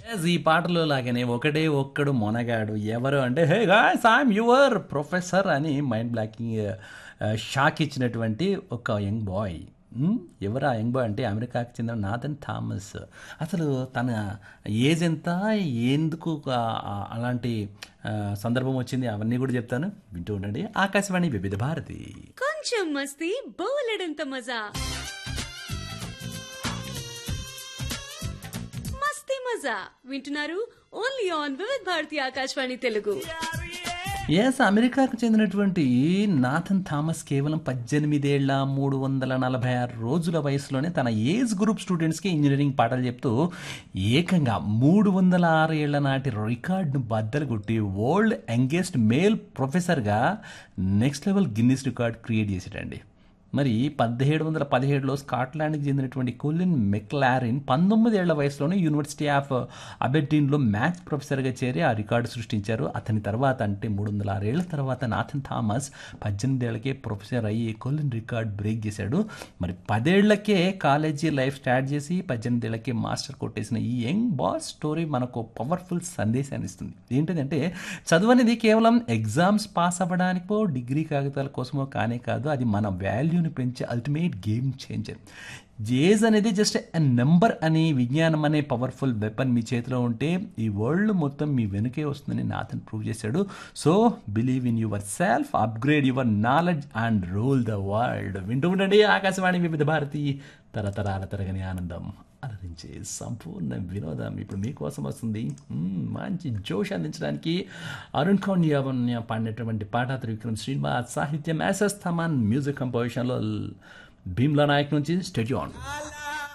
Yes, ఈ పాటలో లాగానే ఒకటే ఒక్కడు మొనగాడు ఎవరు అంటే hey guys I'm your professor అని మైండ్ బ్లాకింగ్ షాక్ ఇచ్చినటువంటి ఒక యంగ్ బాయ్ ఎవరు ఆ యంగ్ బాయ్ అంటే అమెరికాకి చెందిన నాథన్ థామస్ అసలు తన ఏజ్ ఎంత ఎందుకు ఆ- ఆ- అలాంటి ఆ, సందర్భం వచ్చింది అవన్నీ కూడా చెప్తాను వింటూ ఉండండి ఆకాశవాణి వివిధ భారతి కొంచెం మస్తీ బోలెడంత మజా మస్తీ మజా వింటున్నారు ఓన్లీ ఆన్ వివిధ్ భారతి ఆకాశవాణి తెలుగు ఎస్ అమెరికాకు చెందినటువంటి నాథన్ థామస్ కేవలం పద్దెనిమిదేళ్ల మూడు వందల నలభై ఆరు రోజుల వయసులోనే తన ఏజ్ గ్రూప్ స్టూడెంట్స్కి ఇంజనీరింగ్ పాఠాలు చెప్తూ ఏకంగా మూడు వందల ఆరు ఏళ్ల నాటి రికార్డును బద్దలు కొట్టి వరల్డ్ యంగెస్ట్ మేల్ ప్రొఫెసర్గా next level Guinness record create చేసాడండి మరి పదిహేడు వందల పదిహేడులో స్కాట్లాండ్కి చెందినటువంటి కొలిన్ మెక్లారిన్ పంతొమ్మిది ఏళ్ల వయసులోనే యూనివర్సిటీ ఆఫ్ అబెర్డీన్లో మ్యాథ్స్ ప్రొఫెసర్గా చేరి ఆ రికార్డు సృష్టించారు అతని తర్వాత అంటే మూడు వందల ఆరేళ్ల తర్వాత నాథన్ థామస్ పద్దెనిమిది ఏళ్ళకే ప్రొఫెసర్ అయ్యి కొలిన్ రికార్డ్ బ్రేక్ చేశాడు మరి పదేళ్లకే కాలేజీ లైఫ్ స్టార్ట్ చేసి పద్దెనిమిది ఏళ్ళకే మాస్టర్ కొట్టేసిన ఈ యంగ్ బాస్ స్టోరీ మనకు పవర్ఫుల్ సందేశాన్ని ఇస్తుంది ఏంటంటే చదువు అనేది కేవలం ఎగ్జామ్స్ పాస్ అవ్వడానికో డిగ్రీ కాగితాల కోసమో కానే కాదు అది మన వాల్యూని పెంచే అల్టిమేట్ గేమ్ చేంజర్ ఏజ్ అనేది జస్ట్ ఎ నెంబర్ అని విజ్ఞానం అనే పవర్ఫుల్ వెపన్ మీ చేతిలో ఉంటే ఈ వరల్డ్ మొత్తం మీ వెనుకే వస్తుందని నాథన్ ప్రూవ్ చేశాడు so believe in yourself upgrade your knowledge and rule the world వింటూ ఉండండి ఆకాశవాణి వివిధ భారతి తరతరాల తరగని ఆనందం అలరించే సంపూర్ణ వినోదం ఇప్పుడు మీకోసం వస్తుంది మ్మ్, మంచి జోష్ అందించడానికి అరుణ్ కౌన్ యావన్య పాడినటువంటి పాట త్రివిక్రమ్ శ్రీనివాస్ సాహిత్యం యాసస్ థమాన్ మ్యూజిక్ కంపోజిషన్లో భీమ్లా నాయక్ నుంచి స్టెడ్యూన్ la